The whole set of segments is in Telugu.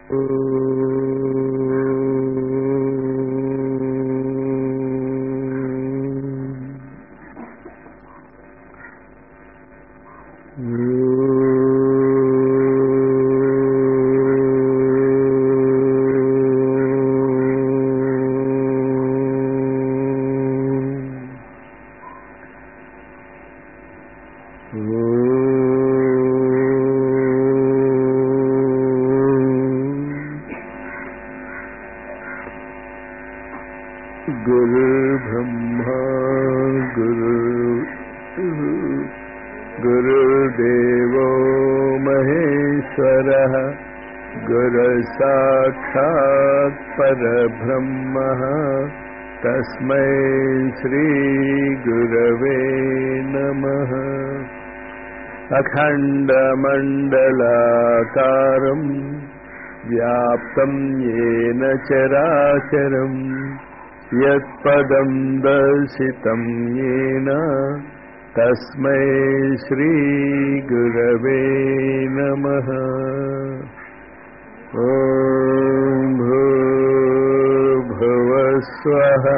गुरुर्ब्रह्मा गुरु गुरुर्देवो महेश्वरः गुरुसाक्षात् परब्रह्मः तस्मै श्रीगुरवे नमः अखण्डमण्डलाकारम् व्याप्तम् येन चराचरम् यत्पदम् दर्शितम् येन तस्मै श्रीगुरवे नमः ॐ भूर्भुवस्वः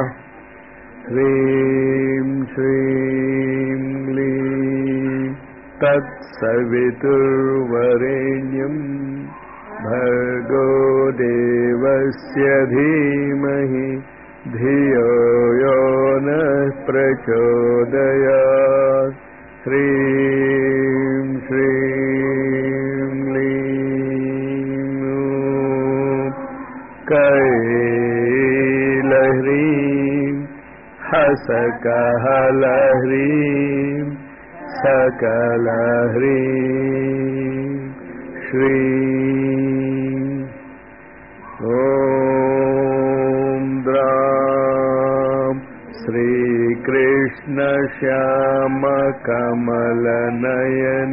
ह्रीं श्रीं क्लीं तत्सवितुर्वरेण्यम् भर्गो देवस्य धीमहि धियो यो नः प्रचोदयात् श्रीं श्रीं क्लीं कैलह्रीं हसकहलह्रीं सकलह्रीं श्रीं ॐ द्रां श्रीकृष्णश्यामकमलनयन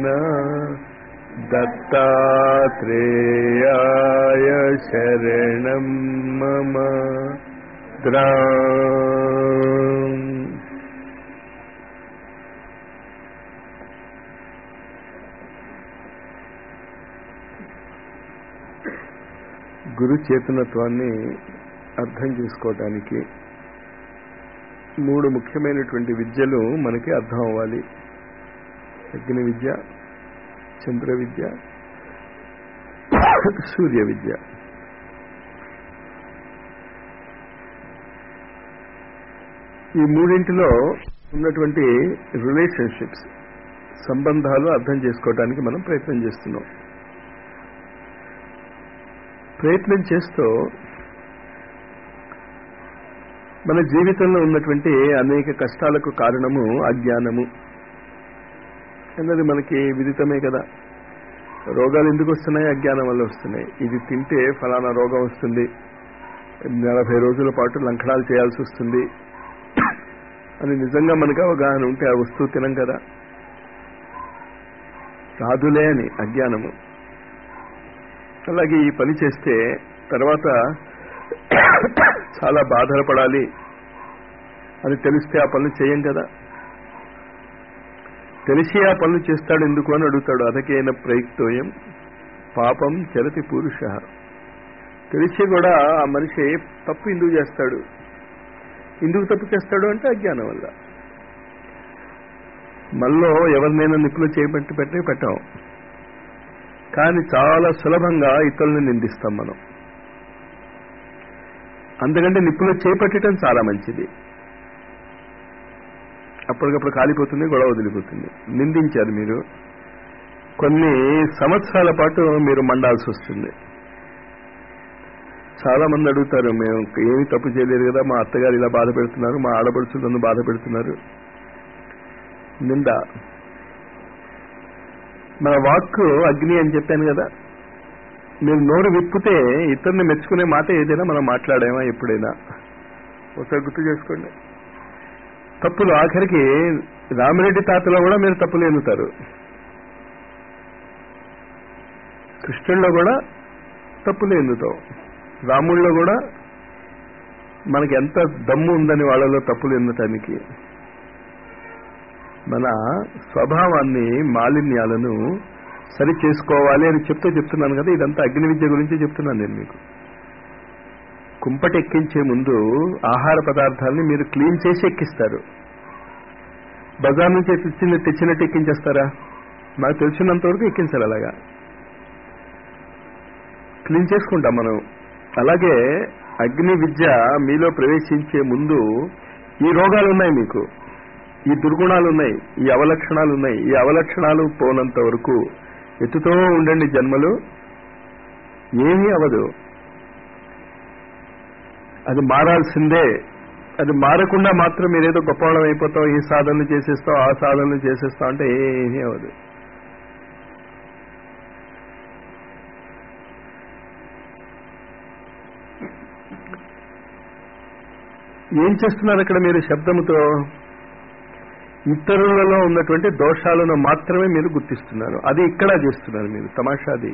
दत्तात्रेयाय शरणं मम द्रा గురు చేతనత్వాన్ని అర్థం చేసుకోవటానికి మూడు ముఖ్యమైనటువంటి విద్యలు మనకి అర్థం అవ్వాలి అగ్ని విద్య చంద్ర విద్య సూర్య విద్య ఈ మూడింటిలో ఉన్నటువంటి రిలేషన్షిప్స్ సంబంధాలు అర్థం చేసుకోవడానికి మనం ప్రయత్నం చేస్తున్నాం ప్రయత్నం చేస్తూ మన జీవితంలో ఉన్నటువంటి అనేక కష్టాలకు కారణము అజ్ఞానము అన్నది మనకి విదితమే కదా రోగాలు ఎందుకు వస్తున్నాయి అజ్ఞానం వల్ల వస్తున్నాయి ఇది తింటే ఫలానా రోగం వస్తుంది నలభై రోజుల పాటు లంకడాలు చేయాల్సి వస్తుంది అని నిజంగా మనకు అవగాహన ఉంటే ఆ వస్తువు తినం కదా రాదులే అని అజ్ఞానము అలాగే ఈ పని చేస్తే తర్వాత చాలా బాధపడాలి అని తెలిస్తే ఆ పనులు చేయం కదా తెలిసి ఆ పనులు చేస్తాడు ఎందుకు అని అడుగుతాడు అదకైన ప్రయుక్తోయం పాపం చరతి పురుష తెలిసి కూడా ఆ మనిషి తప్పు ఎందుకు చేస్తాడు ఎందుకు తప్పు చేస్తాడు అంటే అజ్ఞానం వల్ల మనలో ఎవరినైనా నిప్పులు చేయబట్టి పెట్టి పెట్టాం కానీ చాలా సులభంగా ఇతరులను నిందిస్తాం మనం అందుకంటే నిప్పులో చేపట్టడం చాలా మంచిది అప్పటికప్పుడు కాలిపోతుంది గొడవ వదిలిపోతుంది నిందించారు మీరు కొన్ని సంవత్సరాల పాటు మీరు మండాల్సి వస్తుంది చాలా మంది అడుగుతారు మేము ఏమి తప్పు చేయలేదు కదా మా అత్తగారు ఇలా బాధ పెడుతున్నారు మా ఆడపడుచులు నన్ను బాధ పెడుతున్నారు నింద మన వాక్కు అగ్ని అని చెప్పాను కదా మీరు నోరు విప్పితే ఇతరుని మెచ్చుకునే మాట ఏదైనా మనం మాట్లాడామా ఎప్పుడైనా ఒకసారి గుర్తు చేసుకోండి తప్పులు ఆఖరికి రామిరెడ్డి తాతలో కూడా మీరు తప్పులు ఎన్నుతారు కృష్ణుల్లో కూడా తప్పులు ఎన్నుతాం రాముల్లో కూడా మనకి ఎంత దమ్ము ఉందని వాళ్ళలో తప్పులు ఎన్నటానికి మన స్వభావాన్ని మాలిన్యాలను సరి చేసుకోవాలి అని చెప్తూ చెప్తున్నాను కదా ఇదంతా అగ్ని విద్య గురించి చెప్తున్నాను నేను మీకు కుంపటి ఎక్కించే ముందు ఆహార పదార్థాలని మీరు క్లీన్ చేసి ఎక్కిస్తారు బజార్ నుంచి తెచ్చిన తెచ్చినట్టు ఎక్కించేస్తారా నాకు తెలిసినంత వరకు ఎక్కించాలి అలాగా క్లీన్ చేసుకుంటాం మనం అలాగే అగ్ని విద్య మీలో ప్రవేశించే ముందు ఈ రోగాలు ఉన్నాయి మీకు ఈ దుర్గుణాలు ఉన్నాయి ఈ అవలక్షణాలు ఉన్నాయి ఈ అవలక్షణాలు పోనంత వరకు ఎత్తుతో ఉండండి జన్మలు ఏమీ అవదు అది మారాల్సిందే అది మారకుండా మాత్రం మీరేదో గొప్పవాళ్ళం అయిపోతాం ఈ సాధనలు చేసేస్తాం ఆ సాధనలు చేసేస్తాం అంటే ఏమీ అవదు ఏం చేస్తున్నారు ఇక్కడ మీరు శబ్దముతో ఇతరులలో ఉన్నటువంటి దోషాలను మాత్రమే మీరు గుర్తిస్తున్నారు అది ఇక్కడ చేస్తున్నారు మీరు తమాషాది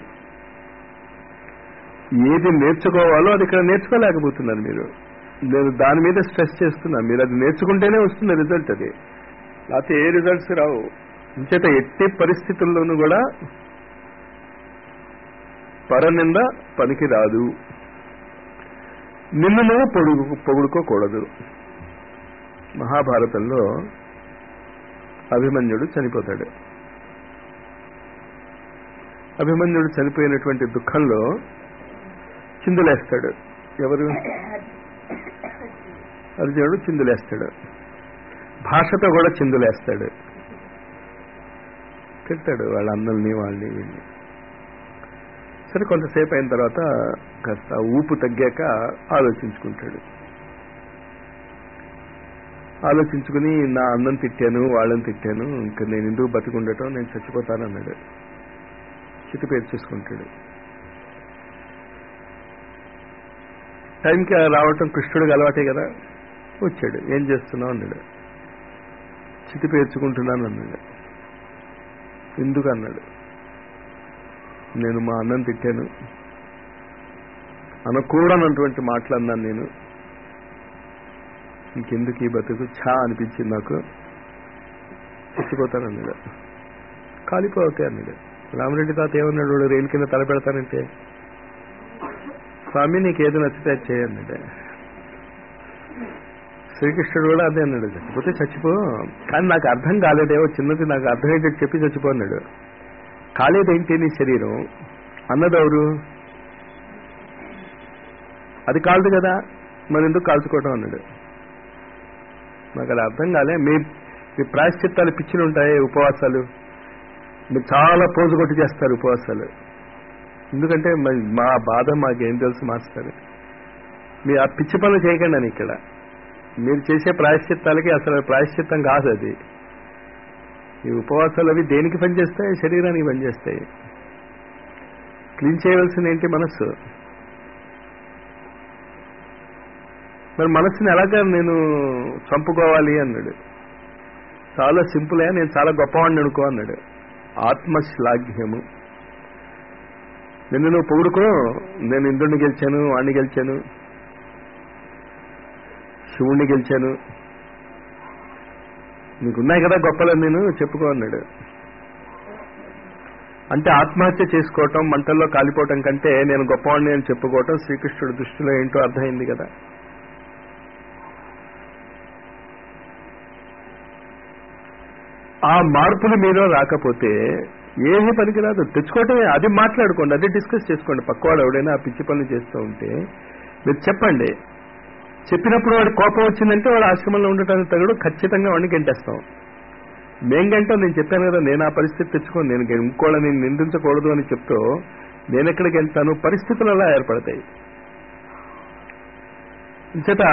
ఏది నేర్చుకోవాలో అది ఇక్కడ నేర్చుకోలేకపోతున్నారు మీరు నేను దాని మీద స్ట్రెస్ చేస్తున్నాను మీరు అది నేర్చుకుంటేనే వస్తుంది రిజల్ట్ అది లేకపోతే ఏ రిజల్ట్స్ రావు ఇంచేత ఎట్టి పరిస్థితుల్లోనూ కూడా పరనింద పనికి రాదు నిన్ను నువ్వు పొడుగు పొగుడుకోకూడదు మహాభారతంలో అభిమన్యుడు చనిపోతాడు అభిమన్యుడు చనిపోయినటువంటి దుఃఖంలో చిందులేస్తాడు ఎవరు అర్జునుడు చిందులేస్తాడు భాషతో కూడా చిందులేస్తాడు తిట్టాడు వాళ్ళ అన్నల్ని వాళ్ళని వీళ్ళని సరే కొంతసేపు అయిన తర్వాత కాస్త ఊపు తగ్గాక ఆలోచించుకుంటాడు ఆలోచించుకుని నా అన్నం తిట్టాను వాళ్ళని తిట్టాను ఇంకా నేను ఎందుకు బతికుండటం నేను చచ్చిపోతానన్నాడు చితి పేరు చూసుకుంటాడు టైంకి రావటం కృష్ణుడికి అలవాటే కదా వచ్చాడు ఏం చేస్తున్నావు అన్నాడు చితి పేర్చుకుంటున్నాను అన్నాడు ఎందుకు అన్నాడు నేను మా అన్నం తిట్టాను అనకూడనటువంటి మాటలు అన్నాను నేను ఇంకెందుకు ఈ బతుకు ఛా అనిపించింది నాకు చచ్చిపోతాను అన్నాడు కాలిపోతే అన్నాడు రామరెడ్డి తాత ఏమన్నాడు వాడు రైలు కింద తలపెడతానంటే స్వామి నీకు ఏది నచ్చితే అది చేయన్నాడు శ్రీకృష్ణుడు కూడా అదే అన్నాడు చచ్చిపోతే చచ్చిపో కానీ నాకు అర్థం కాలేదేవో చిన్నది నాకు అర్థమయ్యేటట్టు చెప్పి చచ్చిపో అన్నాడు కాలేదేంటి నీ శరీరం అన్నదెవరు అది కాలదు కదా మరి ఎందుకు కాల్చుకోవటం అన్నాడు నాకు అది అర్థం కాలే మీ మీ ప్రాయశ్చిత్తాలు పిచ్చిలు ఉంటాయి ఉపవాసాలు మీరు చాలా పోజు కొట్టి చేస్తారు ఉపవాసాలు ఎందుకంటే మరి మా బాధ మాకేం తెలుసు మాస్టర్ మీ ఆ పిచ్చి పనులు చేయకండి అని ఇక్కడ మీరు చేసే ప్రాయశ్చిత్తాలకి అసలు ప్రాయశ్చిత్తం కాదు అది ఈ ఉపవాసాలు అవి దేనికి పనిచేస్తాయి శరీరానికి పనిచేస్తాయి క్లీన్ చేయవలసింది ఏంటి మనస్సు మరి మనస్సుని ఎలాగా నేను చంపుకోవాలి అన్నాడు చాలా సింపులే నేను చాలా గొప్పవాడిని అనుకో అన్నాడు ఆత్మశ్లాఘ్యము నిన్ను నువ్వు పొగుడుకో నేను ఇంద్రుడిని గెలిచాను వాణ్ణి గెలిచాను శివుణ్ణి గెలిచాను నీకున్నాయి కదా గొప్పలు నేను చెప్పుకో అన్నాడు అంటే ఆత్మహత్య చేసుకోవటం మంటల్లో కాలిపోవటం కంటే నేను గొప్పవాడిని అని చెప్పుకోవటం శ్రీకృష్ణుడి దృష్టిలో ఏంటో అర్థమైంది కదా ఆ మార్పులు మీలో రాకపోతే ఏమీ పనికిరాదు తెచ్చుకోవటమే అది మాట్లాడుకోండి అది డిస్కస్ చేసుకోండి పక్కవాడు ఎవడైనా ఆ పిచ్చి పనులు చేస్తూ ఉంటే మీరు చెప్పండి చెప్పినప్పుడు వాడి కోపం వచ్చిందంటే వాడు ఆశ్రమంలో ఉండటానికి తగడు ఖచ్చితంగా వాడిని గంటేస్తాం మేం గంటాం నేను చెప్పాను కదా నేను ఆ పరిస్థితి తెచ్చుకోను నేను ఇంకోళ్ళని నిందించకూడదు అని చెప్తూ నేను ఎక్కడికి వెళ్తాను పరిస్థితులు అలా ఏర్పడతాయి ఇంచేత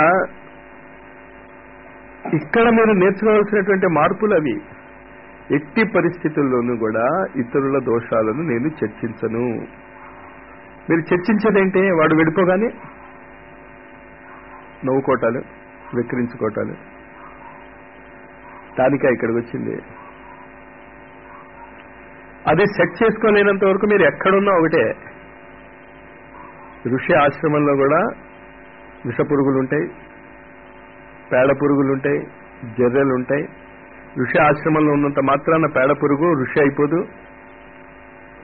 ఇక్కడ మీరు నేర్చుకోవాల్సినటువంటి మార్పులు అవి ఎట్టి పరిస్థితుల్లోనూ కూడా ఇతరుల దోషాలను నేను చర్చించను మీరు చర్చించేదేంటి వాడు వెళ్ళిపోగానే నవ్వుకోటాలు వెక్కిరించుకోవటాలు దానికా ఇక్కడికి వచ్చింది అదే సెట్ చేసుకోలేనంత వరకు మీరు ఎక్కడున్నా ఒకటే ఋషి ఆశ్రమంలో కూడా విష పురుగులు ఉంటాయి పేడ పురుగులు ఉంటాయి జర్రెలు ఉంటాయి ఋషి ఆశ్రమంలో ఉన్నంత మాత్రాన పేడ పురుగు ఋషి అయిపోదు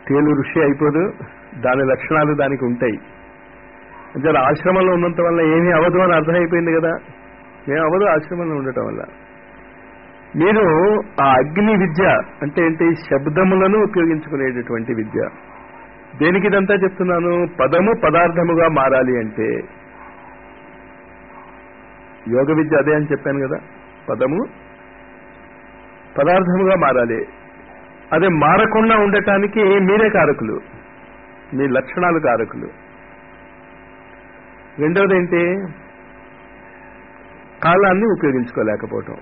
తేలు ఋషి అయిపోదు దాని లక్షణాలు దానికి ఉంటాయి అంటే ఆశ్రమంలో ఉన్నంత వల్ల ఏమీ అవ్వదు అని అర్థమైపోయింది కదా ఏం అవ్వదు ఆశ్రమంలో ఉండటం వల్ల మీరు ఆ అగ్ని విద్య అంటే ఏంటి శబ్దములను ఉపయోగించుకునేటటువంటి విద్య దేనికి ఇదంతా చెప్తున్నాను పదము పదార్థముగా మారాలి అంటే యోగ విద్య అదే అని చెప్పాను కదా పదము పదార్థముగా మారాలి అదే మారకుండా ఉండటానికి మీరే కారకులు మీ లక్షణాలు కారకులు రెండవది ఏంటి కాలాన్ని ఉపయోగించుకోలేకపోవటం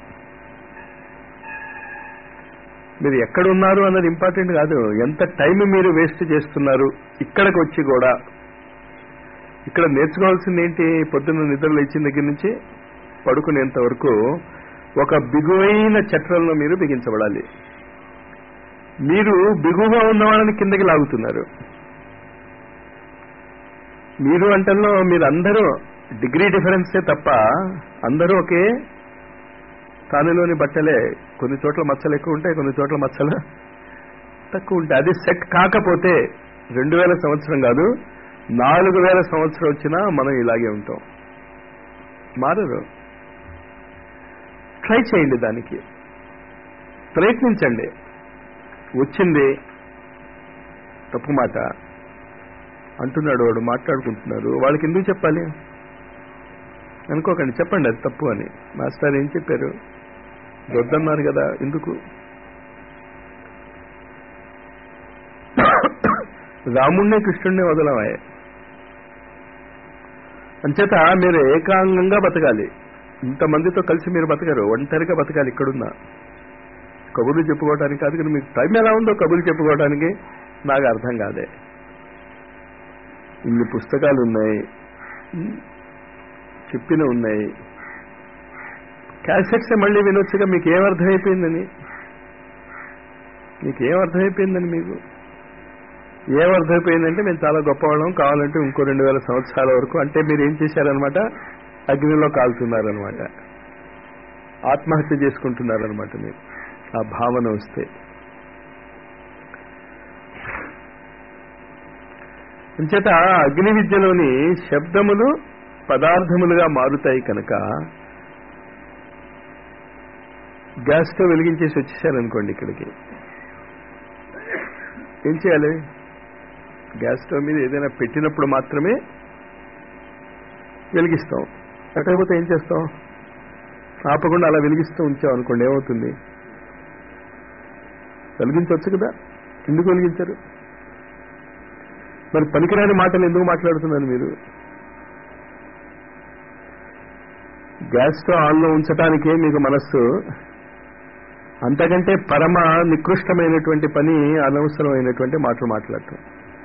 మీరు ఎక్కడున్నారు అన్నది ఇంపార్టెంట్ కాదు ఎంత టైం మీరు వేస్ట్ చేస్తున్నారు ఇక్కడికి వచ్చి కూడా ఇక్కడ నేర్చుకోవాల్సింది ఏంటి పొద్దున్న నిద్ర లేచిన దగ్గర నుంచి పడుకునేంత వరకు ఒక బిగువైన చట్రంలో మీరు బిగించబడాలి మీరు బిగువుగా ఉన్న వాళ్ళని కిందకి లాగుతున్నారు మీరు అంటల్లో మీరు అందరూ డిగ్రీ డిఫరెన్సే తప్ప అందరూ ఒకే తానులోని బట్టలే కొన్ని చోట్ల మచ్చలు ఎక్కువ ఉంటాయి కొన్ని చోట్ల మచ్చలు తక్కువ ఉంటాయి అది సెట్ కాకపోతే రెండు వేల సంవత్సరం కాదు నాలుగు వేల సంవత్సరం వచ్చినా మనం ఇలాగే ఉంటాం మారరు ట్రై చేయండి దానికి ప్రయత్నించండి వచ్చింది తప్పు మాట అంటున్నాడు వాడు మాట్లాడుకుంటున్నారు వాళ్ళకి ఎందుకు చెప్పాలి అనుకోకండి చెప్పండి అది తప్పు అని మాస్టర్ ఏం చెప్పారు వద్దన్నారు కదా ఎందుకు రాముణ్ణి కృష్ణుణ్ణి వదలమాయే అంచేత మీరు ఏకాంగంగా బతకాలి ఇంతమందితో కలిసి మీరు బతకరు ఒంటరిగా బతకాలి ఇక్కడున్నా కబుర్లు చెప్పుకోవడానికి కాదు కానీ మీకు టైం ఎలా ఉందో కబుర్లు చెప్పుకోవడానికి నాకు అర్థం కాదే ఇన్ని పుస్తకాలు ఉన్నాయి చెప్పిన ఉన్నాయి క్యాసెట్స్ మళ్ళీ వినొచ్చుగా మీకు ఏం అర్థమైపోయిందని మీకు ఏం అర్థమైపోయిందని మీకు ఏం అర్థమైపోయిందంటే మేము చాలా గొప్పవాళ్ళం కావాలంటే ఇంకో రెండు వేల సంవత్సరాల వరకు అంటే మీరు ఏం చేశారనమాట అగ్నిలో కాలుతున్నారనమాట ఆత్మహత్య చేసుకుంటున్నారనమాట మీరు ఆ భావన వస్తే అంచేత అగ్ని విద్యలోని శబ్దములు పదార్థములుగా మారుతాయి కనుక గ్యాస్ స్టవ్ వెలిగించేసి వచ్చేసారనుకోండి ఇక్కడికి ఏం చేయాలి గ్యాస్ స్టవ్ మీద ఏదైనా పెట్టినప్పుడు మాత్రమే వెలిగిస్తాం లేకపోతే ఏం చేస్తాం ఆపకుండా అలా వెలిగిస్తూ ఉంచాం అనుకోండి ఏమవుతుంది వెలిగించవచ్చు కదా ఎందుకు వెలిగించారు మరి పనికిరాని మాటలు ఎందుకు మాట్లాడుతున్నారు మీరు గ్యాస్ స్టవ్ ఆన్లో ఉంచటానికే మీకు మనస్సు అంతకంటే పరమ నికృష్టమైనటువంటి పని అనవసరమైనటువంటి మాటలు మాట్లాడటం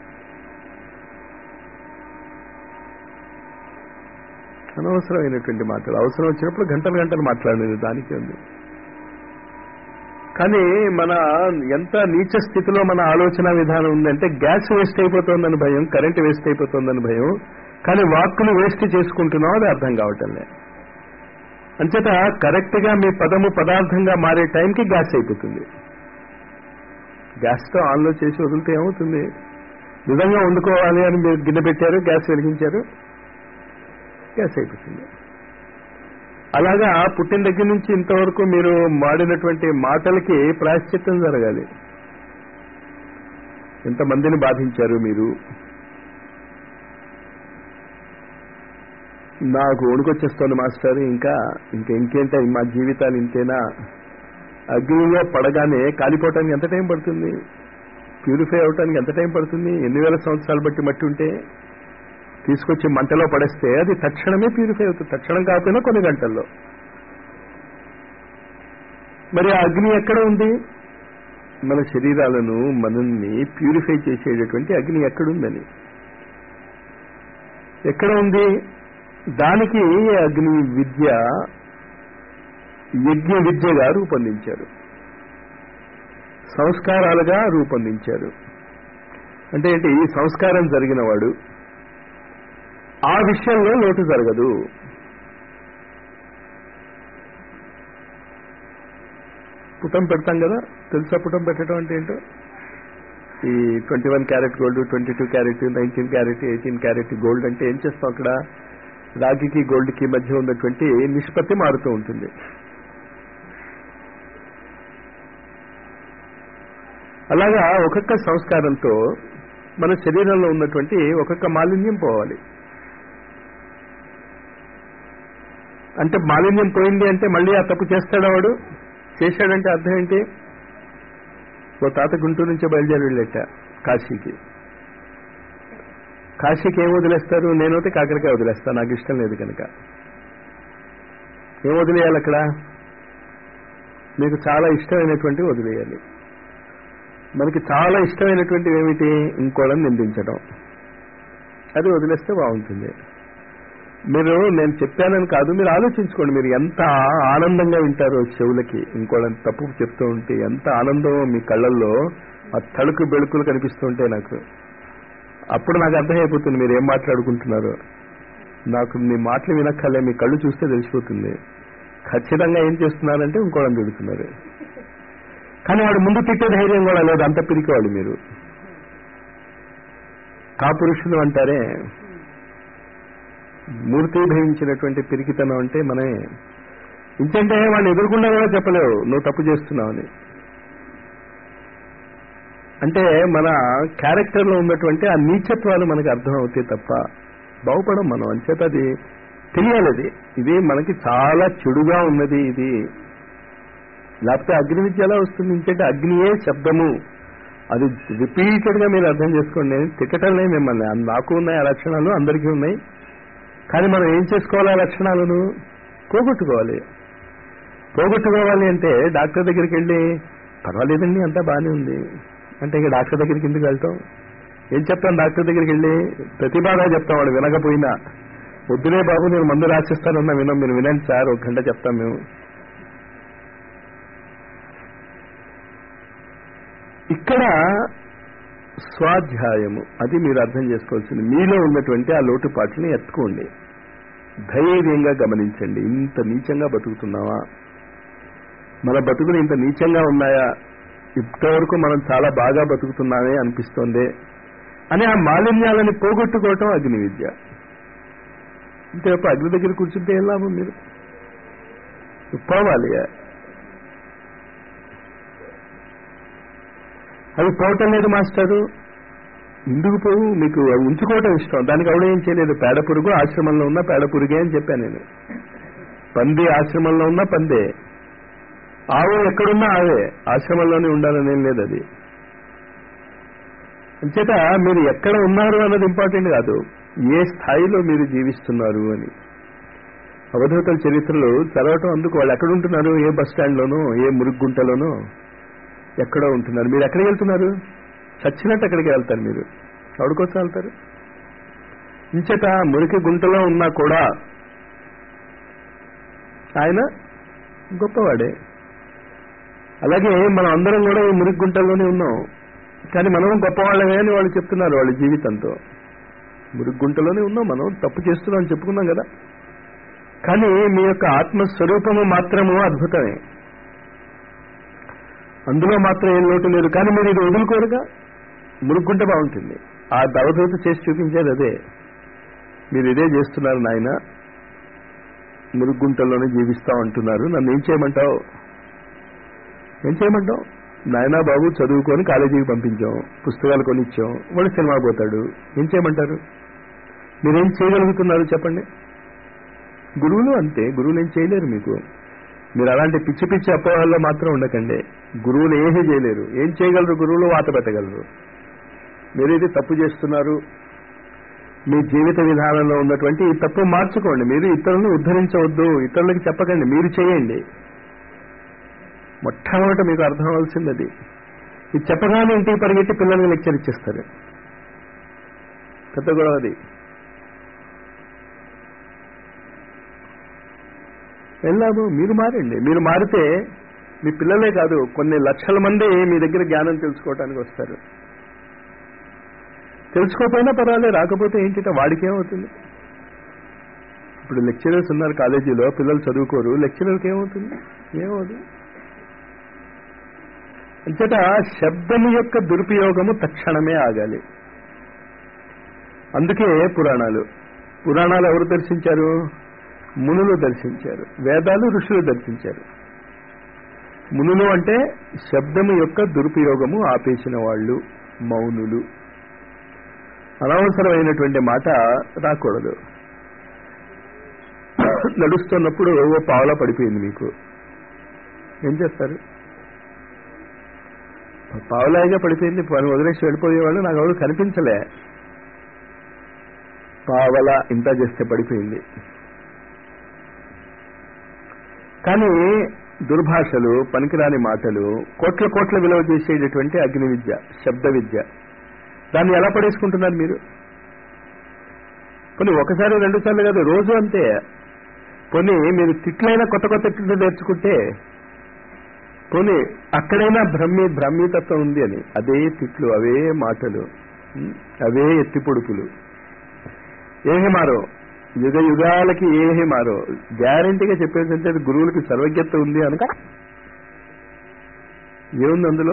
అనవసరమైనటువంటి మాటలు అవసరం వచ్చినప్పుడు గంటలు గంటలు మాట్లాడలేదు దానికి ఉంది కానీ మన ఎంత నీచ స్థితిలో మన ఆలోచన విధానం ఉందంటే గ్యాస్ వేస్ట్ అయిపోతుందని భయం కరెంట్ వేస్ట్ అయిపోతుందని భయం కానీ వాక్కులు వేస్ట్ చేసుకుంటున్నాం అది అర్థం కావటం లేదు అంచేత కరెక్ట్ గా మీ పదము పదార్థంగా మారే టైంకి గ్యాస్ అయిపోతుంది గ్యాస్తో ఆన్లో చేసి వదిలితే ఏమవుతుంది నిజంగా వండుకోవాలి అని మీరు గిన్నె పెట్టారు గ్యాస్ వెలిగించారు గ్యాస్ అయిపోతుంది అలాగా పుట్టిన దగ్గర నుంచి ఇంతవరకు మీరు మాడినటువంటి మాటలకి ప్రాయశ్చిత్తం జరగాలి ఎంతమందిని బాధించారు మీరు నాకు వణుకొచ్చేస్తోంది మాస్టర్ ఇంకా ఇంకా ఇంకేంట మా జీవితాలు ఇంతేనా అగ్నిలో పడగానే కాలిపోవటానికి ఎంత టైం పడుతుంది ప్యూరిఫై అవటానికి ఎంత టైం పడుతుంది ఎన్ని వేల సంవత్సరాలు బట్టి మట్టి ఉంటే తీసుకొచ్చి మంటలో పడేస్తే అది తక్షణమే ప్యూరిఫై అవుతుంది తక్షణం కాకపోయినా కొన్ని గంటల్లో మరి ఆ అగ్ని ఎక్కడ ఉంది మన శరీరాలను మనల్ని ప్యూరిఫై చేసేటటువంటి అగ్ని ఎక్కడుందని ఎక్కడ ఉంది దానికి అగ్ని విద్య యజ్ఞ విద్యగా రూపొందించారు సంస్కారాలుగా రూపొందించారు అంటే ఏంటి ఈ సంస్కారం జరిగిన వాడు ఆ విషయంలో లోటు జరగదు పుటం పెడతాం కదా తెలుసా పుటం పెట్టడం అంటే ఏంటో ఈ twenty one carat gold twenty two carat nineteen carat eighteen carat gold అంటే ఏం చేస్తాం అక్కడ రాగికి గోల్డ్కి మధ్య ఉన్నటువంటి నిష్పత్తి మారుతూ ఉంటుంది అలాగా ఒక్కొక్క సంస్కారంతో మన శరీరంలో ఉన్నటువంటి ఒక్కొక్క మాలిన్యం పోవాలి అంటే మాలిన్యం పోయింది అంటే మళ్ళీ ఆ తప్పు చేస్తాడా వాడు చేశాడంటే అర్థం ఏంటి ఓ తాత గుంటూరు నుంచి బయలుదేరి వెళ్ళేట కాశీకి కాశీకి ఏం వదిలేస్తారు నేనైతే కాకరకాయ వదిలేస్తాను నాకు ఇష్టం లేదు కనుక ఏం వదిలేయాలి అక్కడ మీకు చాలా ఇష్టమైనటువంటి వదిలేయాలి మనకి చాలా ఇష్టమైనటువంటివి ఏమిటి ఇంకోళ్ళని నిందించడం అది వదిలేస్తే బాగుంటుంది మీరు నేను చెప్పానని కాదు మీరు ఆలోచించుకోండి మీరు ఎంత ఆనందంగా వింటారో చెవులకి ఇంకోళ్ళని తప్పు చెప్తూ ఉంటే ఎంత ఆనందం మీ కళ్ళల్లో ఆ తలుకు బెళుకులు కనిపిస్తూ ఉంటాయి నాకు అప్పుడు నాకు అర్థమైపోతుంది మీరు ఏం మాట్లాడుకుంటున్నారో నాకు మీ మాటలు వినక్కర్లే మీ కళ్ళు చూస్తే తెలిసిపోతుంది ఖచ్చితంగా ఏం చేస్తున్నారంటే ఇంకోళ్ళని తిడుతున్నారు కానీ వాడు ముందు తిట్టే ధైర్యం కూడా లేదు అంత పిరికేవాళ్ళు మీరు కాపురుషులు అంటారే మూర్తి భవించినటువంటి పిరికితనం అంటే మనమే ఇంకంటే వాళ్ళు ఎదుర్కొన్నా కూడా చెప్పలేవు నువ్వు తప్పు చేస్తున్నావని అంటే మన క్యారెక్టర్లో ఉన్నటువంటి ఆ నీచత్వాలు మనకు అర్థం అవుతాయి తప్ప బాగుపడం మనం అంచేత అది తెలియాలి అది ఇది మనకి చాలా చెడుగా ఉన్నది ఇది లేకపోతే అగ్ని విద్య ఎలా వస్తుంది ఇంకంటే అగ్నియే శబ్దము అది రిపీటెడ్ గా మీరు అర్థం చేసుకోండి నేను తిట్టటంలే మిమ్మల్ని నాకు ఉన్నాయి ఆ లక్షణాలు అందరికీ ఉన్నాయి కానీ మనం ఏం చేసుకోవాలి ఆ లక్షణాలను పోగొట్టుకోవాలి పోగొట్టుకోవాలి అంటే డాక్టర్ దగ్గరికి వెళ్ళి పర్వాలేదండి అంతా బాగానే ఉంది అంటే ఇక డాక్టర్ దగ్గరికి ఎందుకు వెళ్తాం ఏం చెప్తాం డాక్టర్ దగ్గరికి వెళ్ళి ప్రతిభాగా చెప్తాం వాడు వినకపోయినా వద్దులే బాబు నేను మందు రాసిస్తానన్నా వినం మీరు వినండి సార్ ఒక గంట చెప్తాం మేము ఇక్కడ స్వాధ్యాయము అది మీరు అర్థం చేసుకోవాల్సింది మీలో ఉన్నటువంటి ఆ లోటుపాట్లని ఎత్తుకోండి ధైర్యంగా గమనించండి ఇంత నీచంగా బతుకుతున్నావా మన బతుకులు ఇంత నీచంగా ఉన్నాయా ఇప్పటివరకు మనం చాలా బాగా బతుకుతున్నామే అనిపిస్తోంది అని ఆ మాలిన్యాలని పోగొట్టుకోవటం అగ్ని విద్య అంటే అగ్ని దగ్గర కూర్చుంటే ఏం లాభం మీరు పోవాలి అవి పోవటం లేదు మాస్టరు ఎందుకు పోవు మీకు అవి ఉంచుకోవటం ఇష్టం దానికి ఆవిడ ఏం చేయలేదు పేడ పురుగు ఆశ్రమంలో ఉన్న పేడ పురుగే అని చెప్పాను నేను పంది ఆశ్రమంలో ఉన్న పందే ఆవు ఎక్కడున్నా ఆవే ఆశ్రమంలోనే ఉండాలని ఏం లేదు అది అంచేత మీరు ఎక్కడ ఉన్నారు అన్నది ఇంపార్టెంట్ కాదు ఏ స్థాయిలో మీరు జీవిస్తున్నారు అని అవధూతల చరిత్రలు చదవటం అందుకు వాళ్ళు ఎక్కడ ఉంటున్నారు ఏ బస్ స్టాండ్లోనో ఏ మురుగుంటలోనో ఎక్కడో ఉంటున్నారు మీరు ఎక్కడికి వెళ్తున్నారు చచ్చినట్టు ఎక్కడికి వెళ్తారు మీరు ఎవడికోసం వెళ్తారు ఇంచేత మురికి గుంటలో ఉన్నా కూడా ఆయన గొప్పవాడే అలాగే మనం అందరం కూడా ఈ మురికి గుంటల్లోనే ఉన్నాం కానీ మనం గొప్పవాళ్ళమే అని వాళ్ళు చెప్తున్నారు వాళ్ళ జీవితంతో మురికి గుంటలోనే ఉన్నాం మనం తప్పు చేస్తున్నాం అని చెప్పుకున్నాం కదా కానీ మీ యొక్క ఆత్మస్వరూపము మాత్రము అద్భుతమే అందులో మాత్రం ఏం లోటు లేదు కానీ మీరు ఇది వదులుకోరుగా మురుక్కుంటే బాగుంటుంది ఆ దవదూత చేసి చూపించేది అదే మీరు ఇదే చేస్తున్నారు నాయన మురుగుంటల్లోనే జీవిస్తా అంటున్నారు నన్ను ఏం చేయమంటావు ఏం చేయమంటావు నాయనా బాబు చదువుకొని కాలేజీకి పంపించాం పుస్తకాలు కొనిచ్చాం వాడు సినిమా పోతాడు ఏం చేయమంటారు మీరేం చేయగలుగుతున్నారు చెప్పండి గురువులు అంతే గురువులు ఏం చేయలేరు మీకు మీరు అలాంటి పిచ్చి పిచ్చి అపోహల్లో మాత్రం ఉండకండి గురువులు ఏమీ చేయలేరు ఏం చేయగలరు గురువులు వాత పెట్టగలరు మీరు ఇది తప్పు చేస్తున్నారు మీ జీవిత విధానంలో ఉన్నటువంటి ఈ తప్పు మార్చుకోండి మీరు ఇతరులను ఉద్ధరించవద్దు ఇతరులకు చెప్పకండి మీరు చేయండి మొట్టమొదట మీకు అర్థం అవ్వాల్సింది అది ఇది చెప్పగానే ఇంటికి పరిగెట్టి పిల్లలకి లెక్చర్ ఇచ్చేస్తారు పెద్ద గొడవ అది వెళ్ళాము మీరు మారండి మీరు మారితే మీ పిల్లలే కాదు కొన్ని లక్షల మంది మీ దగ్గర జ్ఞానం తెలుసుకోవడానికి వస్తారు తెలుసుకోకపోయినా పర్వాలేదు రాకపోతే ఏంటంటే వాడికి ఏమవుతుంది ఇప్పుడు లెక్చరర్స్ ఉన్నారు కాలేజీలో పిల్లలు చదువుకోరు లెక్చరర్కి ఏమవుతుంది ఏమవుతుంది అంచేత శబ్దము యొక్క దురుపయోగము తక్షణమే ఆగాలి అందుకే పురాణాలు పురాణాలు ఎవరు దర్శించారు మునులు దర్శించారు వేదాలు ఋషులు దర్శించారు మునులు అంటే శబ్దము యొక్క దురుపయోగము ఆపేసిన వాళ్ళు మౌనులు అనవసరమైనటువంటి మాట రాకూడదు నడుస్తున్నప్పుడు ఓ పావలా పడిపోయింది మీకు ఏం చేస్తారు పావలాయిగా పడిపోయింది పని వదిలేసి వెళ్ళిపోయేవాళ్ళు నాకు ఎవరు కనిపించలే పావల ఇంత చేస్తే పడిపోయింది కానీ దుర్భాషలు పనికిరాని మాటలు కోట్ల కోట్ల విలువ చేసేటటువంటి అగ్ని విద్య శబ్ద విద్య దాన్ని ఎలా పడేసుకుంటున్నారు మీరు పోనీ ఒకసారి రెండు సార్లు కాదు రోజు అంతే పోనీ మీరు తిట్లైనా కొత్త కొత్త తిట్లు నేర్చుకుంటే పోనీ అక్కడైనా బ్రహ్మి బ్రహ్మీతత్వం ఉంది అని అదే తిట్లు అవే మాటలు ఉం? అవే ఎత్తి పొడుపులు ఏమి మారో యుగ యుగాలకి ఏమి మారో గ్యారంటీగా చెప్పేదంటే గురువులకి సర్వజ్ఞత ఉంది అనక ఏముంది అందులో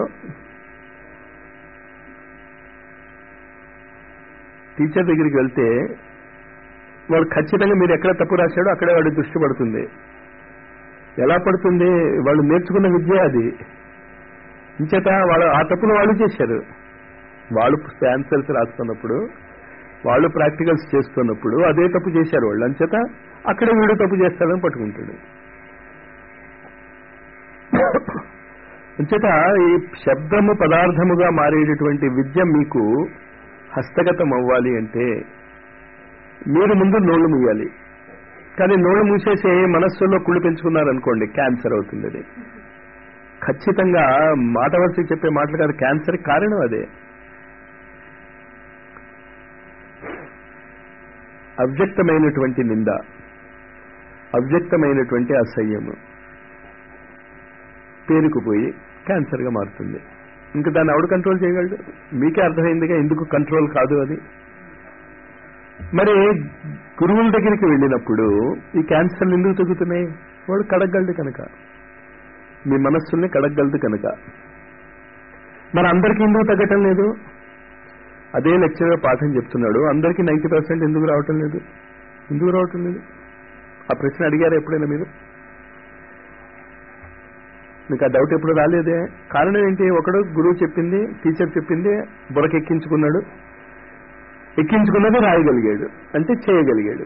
టీచర్ దగ్గరికి వెళ్తే వాడు ఖచ్చితంగా మీరు ఎక్కడ తప్పు రాశాడో అక్కడే వాడి దృష్టి పడుతుంది ఎలా పడుతుంది వాళ్ళు నేర్చుకున్న విద్య అది ఇంచేత వాళ్ళు ఆ తప్పులు వాళ్ళు చేశారు వాళ్ళు ఆన్సర్స్ రాస్తున్నప్పుడు వాళ్ళు ప్రాక్టికల్స్ చేస్తున్నప్పుడు అదే తప్పు చేశారు వాళ్ళు అంచేత అక్కడే వీడు తప్పు చేస్తాడని పట్టుకుంటాడు అంచేత ఈ శబ్దము పదార్థముగా మారేటటువంటి విద్య మీకు హస్తగతం అవ్వాలి అంటే మీరు ముందు నోళ్లు మూయాలి కానీ నోళ్లు మూసేసి మనస్సులో కుళ్ళు పెంచుకున్నారనుకోండి క్యాన్సర్ అవుతుంది అది ఖచ్చితంగా మాట వరుసకి చెప్పే మాటలు కాదు క్యాన్సర్ కారణం అదే అవ్యక్తమైనటువంటి నింద అవ్యక్తమైనటువంటి అసహ్యము పేరుకుపోయి క్యాన్సర్గా మారుతుంది ఇంకా దాన్ని ఎవడు కంట్రోల్ చేయగలడు మీకే అర్థమైందిగా ఎందుకు కంట్రోల్ కాదు అది మరి గురువుల దగ్గరికి వెళ్ళినప్పుడు ఈ క్యాన్సర్లు ఎందుకు తగ్గుతున్నాయి వాడు కడగలడు కనుక మీ మనస్సుల్ని కడగలదు కనుక మరి అందరికీ ఎందుకు తగ్గటం లేదు అదే లెక్చరర్ పాఠం చెప్తున్నాడు అందరికీ నైంటీ పర్సెంట్ ఎందుకు రావటం లేదు ఎందుకు రావటం లేదు ఆ ప్రశ్న అడిగారా ఎప్పుడైనా మీరు మీకు ఆ డౌట్ ఎప్పుడు రాలేదే కారణం ఏంటి ఒకడు గురువు చెప్పింది టీచర్ చెప్పింది బురకెక్కించుకున్నాడు ఎక్కించుకున్నది రాయగలిగాడు అంటే చేయగలిగాడు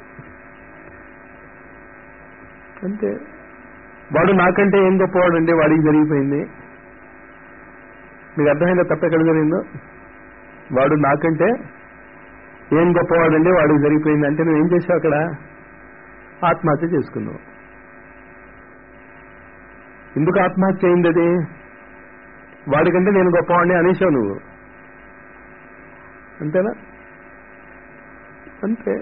అంతే వాడు నాకంటే ఏం గొప్పవాడండి వాడికి జరిగిపోయింది మీకు అర్థమైందా తప్ప ఎక్కడ జరిగిందో వాడు నాకంటే ఏం గొప్పవాడండి వాడికి జరిగిపోయింది అంటే నువ్వు ఏం చేసావు అక్కడ ఆత్మహత్య చేసుకున్నావు ఎందుకు ఆత్మహత్య అయింది అది వాడికంటే నేను గొప్పవాడిని అనేసావు నువ్వు అంతేనా అంతే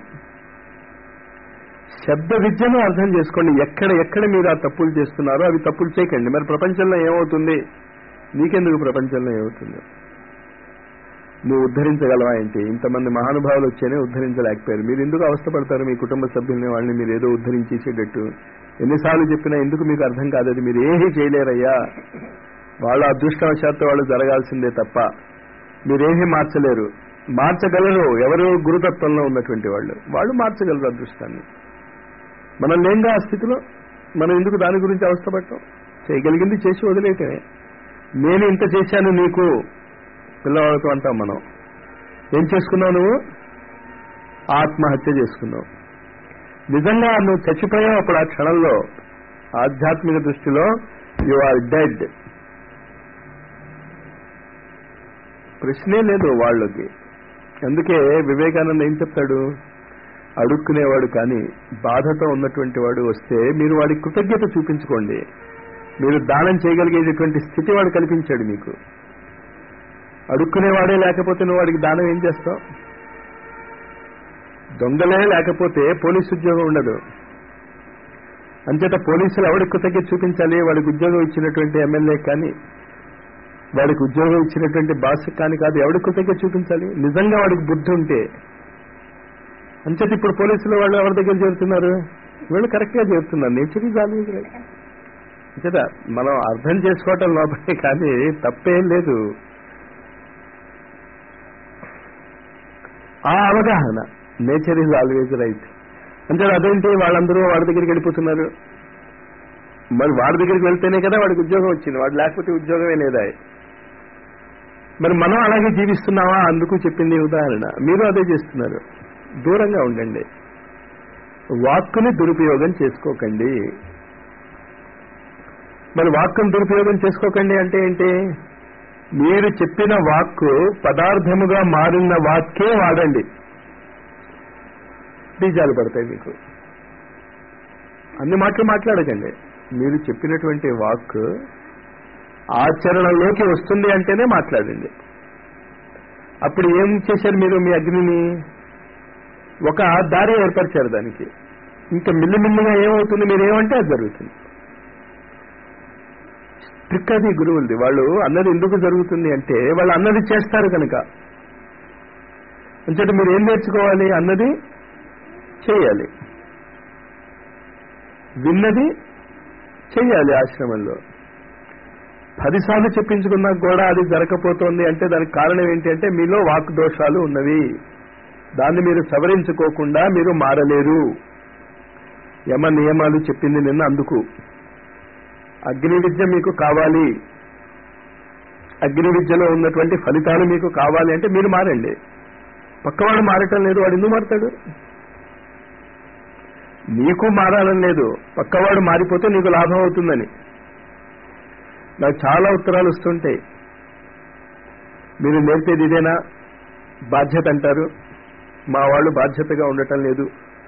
శబ్ద విద్యను అర్థం చేసుకోండి ఎక్కడ ఎక్కడ మీరు ఆ తప్పులు చేస్తున్నారో అవి తప్పులు చేయకండి మరి ప్రపంచంలో ఏమవుతుంది నీకెందుకు ప్రపంచంలో ఏమవుతుంది నువ్వు ఉద్ధరించగలవా ఏంటి ఇంతమంది మహానుభావులు వచ్చేనే ఉద్ధరించలేకపోయారు మీరు ఎందుకు అవస్థపడతారు మీ కుటుంబ సభ్యుల్ని వాళ్ళని మీరు ఏదో ఉద్ధరించేసేటట్టు ఎన్నిసార్లు చెప్పినా ఎందుకు మీకు అర్థం కాదు అది మీరు ఏమీ చేయలేరయ్యా వాళ్ళ అదృష్టవశాత్తు వాళ్ళు జరగాల్సిందే తప్ప మీరేమీ మార్చలేరు మార్చగలరు ఎవరు గురుతత్వంలో ఉన్నటువంటి వాళ్ళు వాళ్ళు మార్చగలరు అదృష్టాన్ని మనం లేంగా ఆ స్థితిలో మనం ఎందుకు దాని గురించి అవస్థపడటం చేయగలిగింది చేసి వదిలేయటమే నేను ఇంత చేశాను నీకు పిల్లవాళ్ళతో అంటాం మనం ఏం చేసుకున్నావు నువ్వు ఆత్మహత్య చేసుకున్నావు నిజంగా నువ్వు చచ్చిపోయావు అప్పుడు ఆ క్షణంలో ఆధ్యాత్మిక దృష్టిలో యు ఆర్ డెడ్ ప్రశ్నే లేదు వాళ్ళకి అందుకే వివేకానంద ఏం చెప్తాడు అడుక్కునేవాడు కానీ బాధతో ఉన్నటువంటి వాడు వస్తే మీరు వాడికి కృతజ్ఞత చూపించుకోండి మీరు దానం చేయగలిగేటటువంటి స్థితి వాడు కల్పించాడు మీకు అడుక్కునేవాడే లేకపోతే నువ్వు వాడికి దానం ఏం చేస్తావు దొంగలే లేకపోతే పోలీసు ఉద్యోగం ఉండదు అంచేత పోలీసులు ఎవడికి కృతజ్ఞత చూపించాలి వాడికి ఉద్యోగం ఇచ్చినటువంటి ఎమ్మెల్యే కానీ వాడికి ఉద్యోగం ఇచ్చినటువంటి బాస్ కానీ కాదు ఎవడికి కృతజ్ఞత చూపించాలి నిజంగా వాడికి బుద్ధి ఉంటే అంచేత ఇప్పుడు పోలీసులు వాళ్ళు ఎవరి దగ్గర చేరుతున్నారు వీళ్ళు కరెక్ట్ గా చేరుతున్నారు నేచర్ ఈజ్ ఆల్వేజ్ రైట్ కదా మనం అర్థం చేసుకోవటం లోపలే కానీ తప్పేం లేదు ఆ అవగాహన నేచర్ ఈజ్ ఆల్వేజ్ రైట్ అంటే అదేంటి వాళ్ళందరూ వాడి దగ్గరికి వెళ్ళిపోతున్నారు మరి వాడి దగ్గరికి వెళ్తేనే కదా వాడికి ఉద్యోగం వచ్చింది వాడు లేకపోతే ఉద్యోగమే లేదా మరి మనం అలాగే జీవిస్తున్నావా అందుకు చెప్పింది ఉదాహరణ మీరు అదే చేస్తున్నారు దూరంగా ఉండండి వాక్కుని దురుపయోగం చేసుకోకండి మరి వాక్కును దురుపయోగం చేసుకోకండి అంటే ఏంటి మీరు చెప్పిన వాక్కు పదార్థముగా మారిన వాక్కే వాడండి బీజాలు పడతాయి మీకు అన్ని మాటలు మాట్లాడకండి మీరు చెప్పినటువంటి వాక్ ఆచరణలోకి వస్తుంది అంటేనే మాట్లాడండి అప్పుడు ఏం చేశారు మీరు మీ అగ్నిని ఒక దారి ఏర్పరిచారు దానికి ఇంకా మిల్లిమిల్లిగా ఏమవుతుంది మీరు ఏమంటే అది జరుగుతుంది ట్రిక్ అది గురువులది వాళ్ళు అన్నది ఎందుకు జరుగుతుంది అంటే వాళ్ళు అన్నది చేస్తారు కనుక అంచేత మీరు ఏం నేర్చుకోవాలి అన్నది చేయాలి విన్నది చెయ్యాలి ఆశ్రమంలో పదిసార్లు చెప్పించుకున్నా కూడా అది జరగకపోతోంది అంటే దానికి కారణం ఏంటి అంటే మీలో వాక్ దోషాలు ఉన్నవి దాన్ని మీరు సవరించుకోకుండా మీరు మారలేరు యమ నియమాలు చెప్పింది నిన్న అందుకు అగ్ని విద్య మీకు కావాలి అగ్ని విద్యలో ఉన్నటువంటి ఫలితాలు మీకు కావాలి అంటే మీరు మారండి పక్కవాడు మారటం లేదు వాడు ఎందుకు మారతాడు నీకు మారాలని లేదు పక్కవాడు మారిపోతే నీకు లాభం అవుతుందని నాకు చాలా ఉత్తరాలు వస్తుంటాయి మీరు నేర్పేది ఇదేనా బాధ్యత అంటారు మా వాళ్ళు బాధ్యతగా ఉండటం లేదు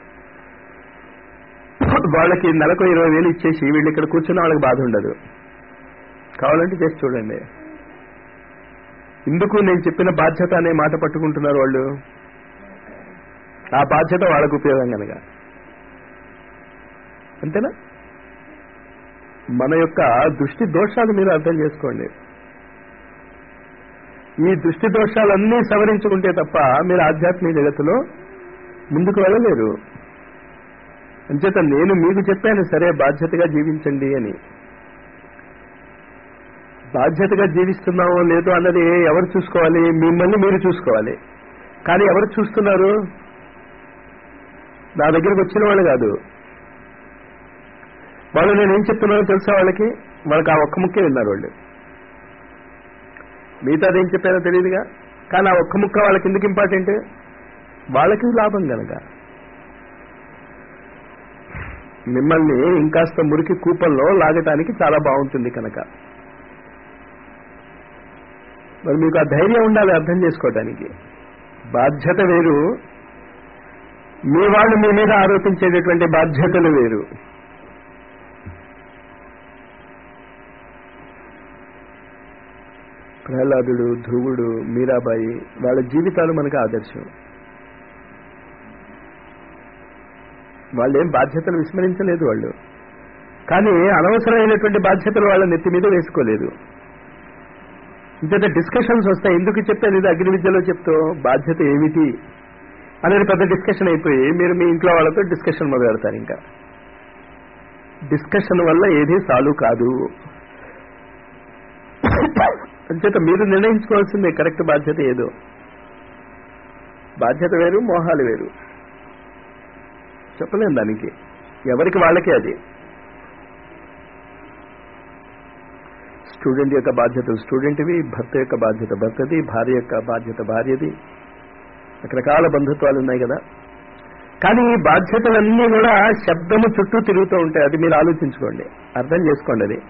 వాళ్ళకి నెలకు ఇరవై వేలు ఇచ్చేసి వీళ్ళు ఇక్కడ కూర్చున్న వాళ్ళకి బాధ ఉండదు కావాలంటే చేసి చూడండి ఇందుకు నేను చెప్పిన బాధ్యత అనే మాట పట్టుకుంటున్నారు వాళ్ళు ఆ బాధ్యత వాళ్ళకు ఉపయోగం కనుక అంతేనా మన యొక్క దృష్టి దోషాలు మీరు అర్థం చేసుకోండి ఈ దృష్టి దోషాలన్నీ సవరించుకుంటే తప్ప మీరు ఆధ్యాత్మిక జగత్తులో ముందుకు వెళ్ళలేరు అంచేత నేను మీకు చెప్పాను సరే బాధ్యతగా జీవించండి అని బాధ్యతగా జీవిస్తున్నామో లేదో అన్నది ఎవరు చూసుకోవాలి మిమ్మల్ని మీరు చూసుకోవాలి కానీ ఎవరు చూస్తున్నారు నా దగ్గరికి వచ్చిన వాళ్ళు కాదు వాళ్ళు నేను ఏం చెప్తున్నానో తెలుసా వాళ్ళకి వాళ్ళకి ఆ ఒక్క ముక్కే విన్నారు వాళ్ళు మిగతాది ఏం చెప్పారో తెలియదుగా కానీ ఆ ఒక్క ముక్క వాళ్ళకి ఎందుకు ఇంపార్టెంట్ వాళ్ళకి లాభం కనుక మిమ్మల్ని ఇంకాస్త మురికి కూపంలో లాగటానికి చాలా బాగుంటుంది కనుక మరి మీకు ఆ ధైర్యం ఉండాలి అర్థం చేసుకోవటానికి బాధ్యత వేరు మీ వాళ్ళు మీ మీద ఆరోపించేటటువంటి బాధ్యతలు వేరు ప్రహ్లాదుడు ధ్రువుడు మీరాబాయి వాళ్ళ జీవితాలు మనకు ఆదర్శం వాళ్ళేం బాధ్యతలు విస్మరించలేదు వాళ్ళు కానీ అనవసరమైనటువంటి బాధ్యతలు వాళ్ళ నెత్తి మీద వేసుకోలేదు ఇంత డిస్కషన్స్ వస్తాయి ఎందుకు చెప్పాను ఇది అగ్ని విద్యలో చెప్తూ బాధ్యత ఏమిటి అనేది పెద్ద డిస్కషన్ అయిపోయి మీరు మీ ఇంట్లో వాళ్ళతో డిస్కషన్ మొదలు పెడతారు ఇంకా డిస్కషన్ వల్ల ఏది సాల్వ్ కాదు అంచేత మీరు నిర్ణయించుకోవాల్సిందే కరెక్ట్ బాధ్యత ఏదో బాధ్యత వేరు మోహాలు వేరు చెప్పలేం దానికి ఎవరికి వాళ్ళకే అది స్టూడెంట్ యొక్క బాధ్యతలు స్టూడెంట్వి భర్త యొక్క బాధ్యత భర్తది భార్య యొక్క బాధ్యత భార్యది రకరకాల బంధుత్వాలు ఉన్నాయి కదా కానీ ఈ బాధ్యతలన్నీ కూడా శబ్దము చుట్టూ తిరుగుతూ ఉంటాయి అది మీరు ఆలోచించుకోండి అర్థం చేసుకోండి అది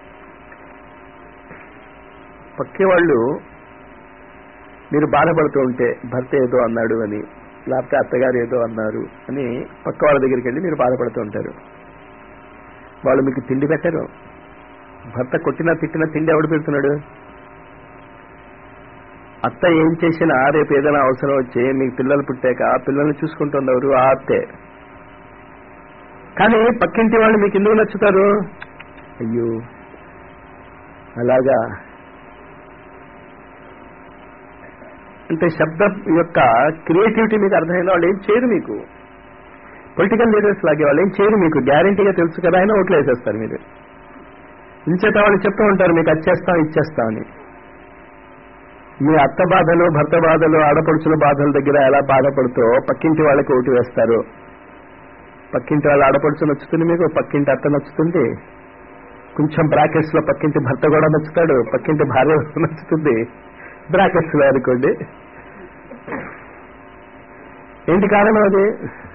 పక్కే వాళ్ళు మీరు బాధపడుతూ ఉంటే భర్త ఏదో అన్నాడు అని లేకపోతే అత్తగారు ఏదో అన్నారు అని పక్క వాళ్ళ దగ్గరికి వెళ్ళి మీరు బాధపడుతూ ఉంటారు వాళ్ళు మీకు తిండి పెట్టరు భర్త కొట్టినా తిట్టినా తిండి ఎవడు పెడుతున్నాడు అత్త ఏం చేసినా రేపు ఏదైనా అవసరం వచ్చి మీకు పిల్లలు పుట్టాక ఆ పిల్లల్ని చూసుకుంటుంది ఎవరు ఆ అత్తే కానీ పక్కింటి వాళ్ళు మీకు ఎందుకు నచ్చుతారు అయ్యో అలాగా అంటే శబ్దం యొక్క క్రియేటివిటీ మీకు అర్థమైన వాళ్ళు ఏం చేయరు మీకు పొలిటికల్ లీడర్స్ లాగే వాళ్ళు ఏం చేయరు మీకు గ్యారంటీగా తెలుసు కదా అయినా ఓట్లు వేసేస్తారు మీరు ఇంచేత వాళ్ళు చెప్తూ ఉంటారు మీకు వచ్చేస్తాం ఇచ్చేస్తాం అని మీ అత్త బాధలు భర్త బాధలు ఆడపడుచుల బాధల దగ్గర ఎలా బాధపడుతూ పక్కింటి వాళ్ళకి ఓటు వేస్తారు పక్కింటి వాళ్ళ ఆడపడుచు నచ్చుతుంది మీకు పక్కింటి అత్త నచ్చుతుంది కొంచెం బ్రాకెట్స్ లో పక్కింటి భర్త కూడా నచ్చుతాడు పక్కింటి భార్య నచ్చుతుంది బ్రాకెట్స్ లో అనుకోండి ఏంటి కారణం అది